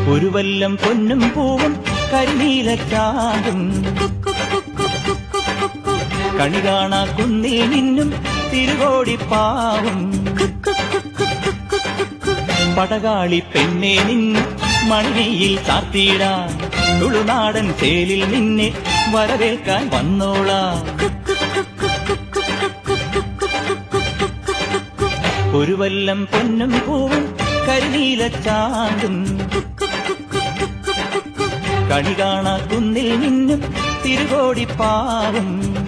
ഒരു വല്ലം പൊന്നും പൂവും കരിനീലച്ചാണ്ടും കണി കാണാ കുന്നിൽ നിന്നും തിരുകോടിപ്പാവും പടകാളി പെണ്ണെ നിന്നു മണിയിൽ ചാത്തിയിടാ തുളുനാടൻ ചേലിൽ നിന്നെ വരവേൽക്കാൻ വന്നോളാ ഒരു വല്ലം പൊന്നും പൂവും കരിനീലച്ചാണ്ടും കണി കാണാ കുന്നിൽ നിന്നും തിരുകോടിപ്പാവും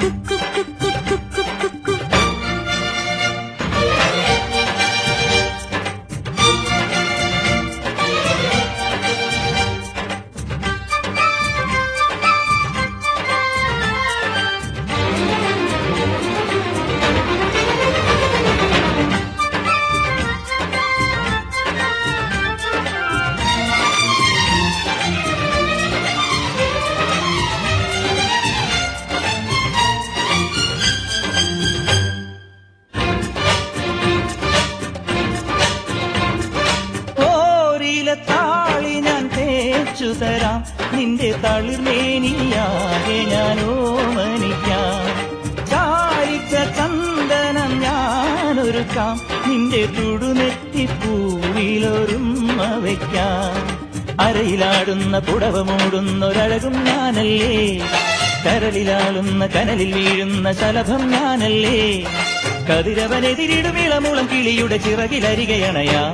ഓരില താളി ഞാൻ തേച്ചു തരാം നിന്റെ തളിർമേനിയാകെ ഞാൻ ഓമനിക്കാം ചാരിച്ച ചന്ദനം ഞാനൊരുക്കാം നിന്റെ തുടുനെറ്റിപ്പൂവിലൊരുമ്മ വയ്ക്കാം അരയിലാടുന്ന പുടവ മൂടുന്നൊരഴകും ഞാനല്ലേ കരളിലാളുന്ന കനലിൽ വീഴുന്ന ശലഭം ഞാനല്ലേ കതിരവനെതിരിടും ഇളമുളം കിളിയുടെ ചിറകിലരികയണയാം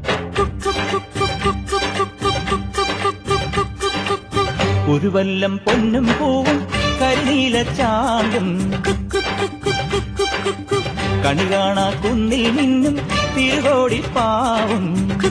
ഒരു വല്ലം പൊന്നും പൂവും കരിനീലച്ചാണ്ടും കണി കാണാ കുന്നിൽ നിന്നും തിരുകോടിപ്പാവും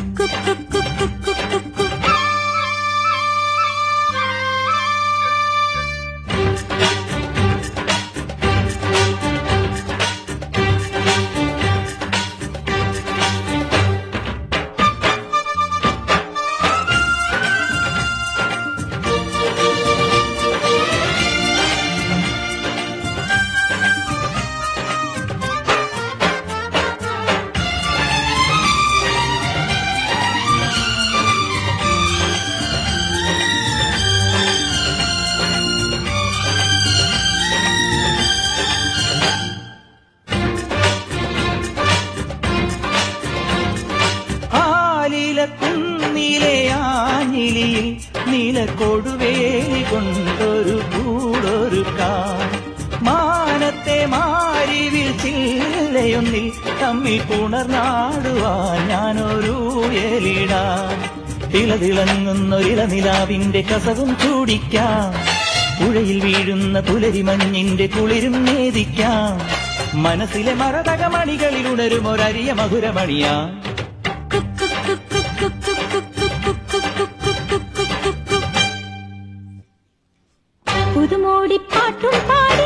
ആലില കുന്നിലെ ആഞ്ഞിലിയിൽ നീലക്കൊടുവേലി കൊണ്ടൊരു കൂടൊരുക്കാം മാനത്തെ മാരിവിൽ ചില്ലയൊന്നിൽ തമ്മിൽ പുണർനാടുവാൻ ഞാനൊരു എലിടാം തിളതിളങ്ങുന്നൊരിളനിലാവിന്റെ കസവും ചൂടിക്കാം പുഴയിൽ വീഴുന്ന പുലരിമഞ്ഞിന്റെ കുളിരും നേദിക്കാം മനസ്സിലെ മരതകമണികളിൽ ഉണരും ഒരരിയ മധുരമണിയാ പുതുമോടി പാട്ടും പാടി